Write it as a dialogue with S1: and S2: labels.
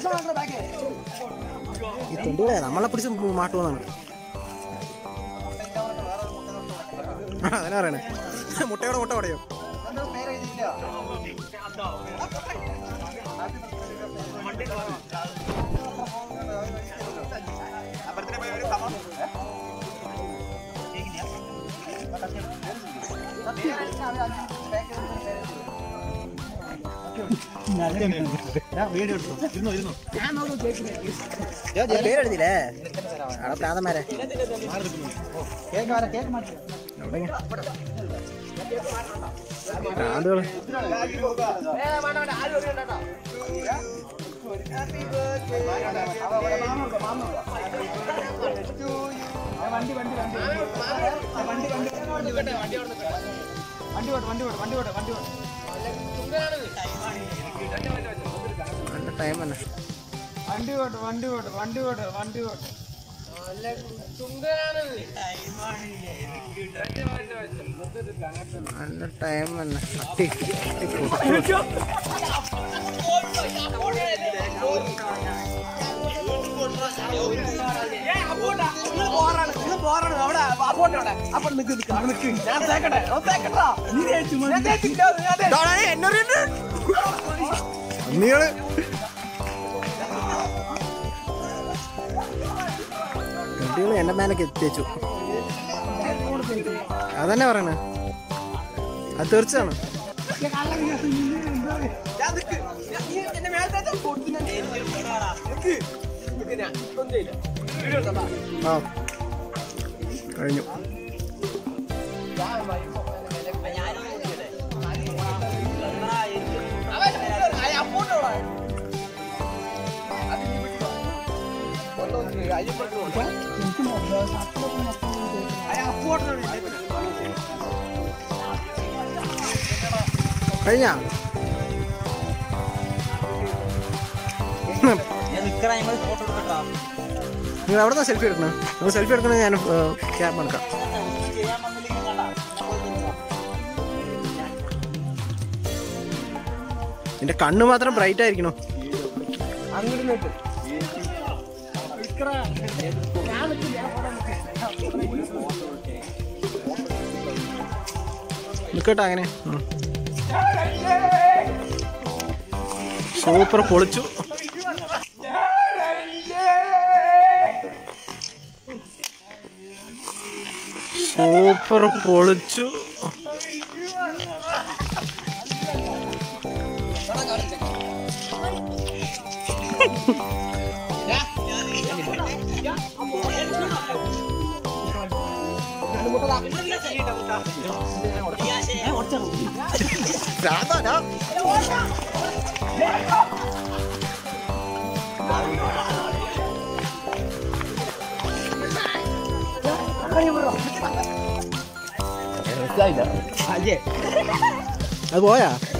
S1: ഈ തൊണ്ടുകളെ നമ്മളെ പിടിച്ച് മാട്ടുമെന്നാണ് അതന്നെ പറയണേ മുട്ടയോടെ മുട്ട പടയോ പേരെഴുതില്ലേ അവിടെ പ്രാന്തന്മാരെ ഭ്രാന്തുകള് നല്ല ടൈം തന്നെ
S2: വണ്ടി ഓട്ട് വണ്ടി ഓട്ട് വണ്ടി ഓട്ട് വണ്ടി ഓട്ട്
S1: നല്ല ടൈം തന്നെ അട്ടി അട്ടി പൊട്ടിച്ചു. ഇതാടാ, ഏ, എന്നെ അറിയണ്ട. നീള് കുട്ടികൾ എന്റെ മേലേക്ക് എത്തിച്ചു അതന്നെ പറയണേ അത് തീർച്ചയാണ് ആ കഴിഞ്ഞു കഴിഞ്ഞാ നിങ്ങൾ എവിടെ നിന്നാ സെൽഫി എടുക്കണേ നിങ്ങൾ സെൽഫി എടുക്കണേ ഞാൻ ക്യാബ് എടുക്കാം നിന്റെ കണ്ണ് മാത്രം ബ്രൈറ്റ് ആയിരിക്കണോ നിക്കട്ടെ അങ്ങനെ ഉം. സൂപ്പർ പൊളിച്ചു സൂപ്പർ പൊളിച്ചു ഭ്രാന്താടാ. അത് പോയാ